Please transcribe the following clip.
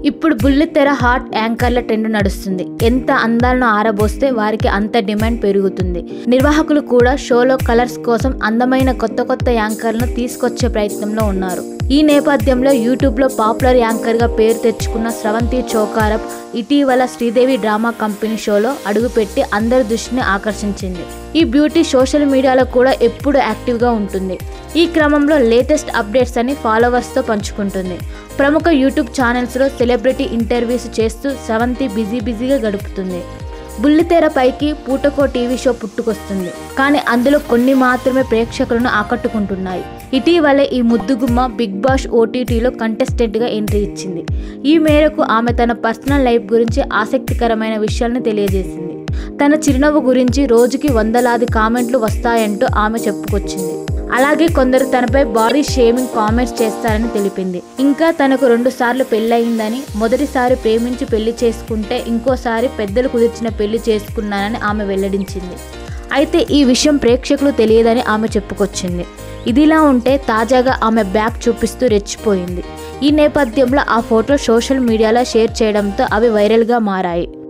ఇప్పుడు బుల్లితెర hot యాంకర్ల trend నడుస్తుంది ఎంత అందాలను ఆరబోస్తే వారికి అంత డిమాండ్ పెరుగుతుంది నిర్వాహకులు కూడా షోలో కలర్స్ కోసం అందమైన కొత్త కొత్త యాంకర్లను తీసుకొచ్చే ప్రయత్నంలో ఉన్నారు ఈ నేపథ్యంలో యూట్యూబ్లో పాపులర్ యాంకర్గా పేరు తెచ్చుకున్న స్రవంతి చోకారప్ ఇటీవల శ్రీదేవి డ్రామా కంపెనీ షోలో అడుగుపెట్టి అందరి దృష్టిని ఆకర్షించింది ఈ బ్యూటీ సోషల్ మీడియాలో కూడా ఎప్పుడు యాక్టివ్గా ఉంటుంది ఈ క్రమంలో లేటెస్ట్ అప్డేట్స్ అని ఫాలోవర్స్తో పంచుకుంటుంది ప్రముఖ యూట్యూబ్ ఛానల్స్లో సెలబ్రిటీ ఇంటర్వ్యూస్ చేస్తూ స్రవంతి బిజీ బిజీగా గడుపుతుంది బుల్లితెర పైకి పూటకో టీవీ షో పుట్టుకొస్తుంది కానీ అందులో కొన్ని మాత్రమే ప్రేక్షకులను ఆకట్టుకుంటున్నాయి ఇటీవలే ఈ ముద్దుగుమ్మ బిగ్ బాస్ ఓటీటీలో కంటెస్టెంట్గా ఎంట్రీ ఇచ్చింది ఈ మేరకు ఆమె తన పర్సనల్ లైఫ్ గురించి ఆసక్తికరమైన విషయాలను తెలియజేసింది తన చిరునవ్వు గురించి రోజుకి వందలాది కామెంట్లు వస్తాయంటూ ఆమె చెప్పుకొచ్చింది అలాగే కొందరు తనపై బాడీ షేమింగ్ కామెంట్స్ చేస్తారని తెలిపింది ఇంకా తనకు రెండు సార్లు పెళ్ళయిందని మొదటిసారి ప్రేమించి పెళ్లి చేసుకుంటే ఇంకోసారి పెద్దలు కుదిర్చిన పెళ్లి చేసుకున్నానని ఆమె వెల్లడించింది అయితే ఈ విషయం ప్రేక్షకులు తెలియదని ఆమె చెప్పుకొచ్చింది ఇదిలా ఉంటే తాజాగా ఆమె బ్యాగ్ చూపిస్తూ రెచ్చిపోయింది ఈ నేపథ్యంలో ఆ ఫోటో సోషల్ మీడియాలో షేర్ చేయడంతో అవి వైరల్గా మారాయి